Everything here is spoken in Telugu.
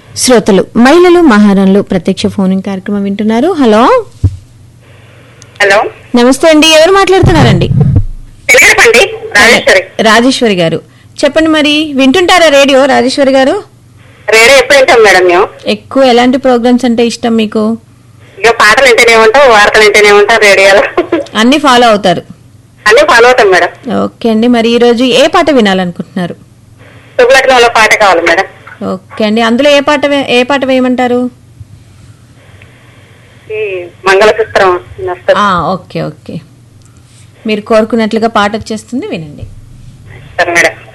శ్రోతలు మహిళలు మహారాణులు ప్రత్యక్ష ఫోనింగ్ కార్యక్రమం వింటున్నారు హలో హలో నమస్తే అండి ఎవరు మాట్లాడుతున్నారండి తెలియదండి రాజేశ్వరి రాజేశ్వరి గారు చెప్పండి మరి వింటుంటారా రేడియో రాజేశ్వరి గారు రేడియో ఎప్పుడు వింటాం మేడం మేము ఎక్కువ ఎలాంటి ప్రోగ్రామ్స్ అంటే ఇష్టం మీకు ఇక పాటలు వింటేనే ఉంటాం వార్తలు వింటేనే ఉంటాం రేడియోలో అన్ని ఫాలో అవుతారు అన్ని ఫాలో అవుతాం మేడం ఓకే అండి మరి ఈ రోజు ఏ పాట వినాలనుకుంటున్నారు శుభలగ్నంలో పాట కావాలి మేడం ఓకే అండి అందులో ఏ పాట వే- ఏ పాట వేయమంటారు ఈ మంగళసూత్రం వస్తుంది ఆ, ఓకే ఓకే మీరు కోరుకున్నట్లుగా పాట వచ్చేస్తుంది వినండి సరే మేడం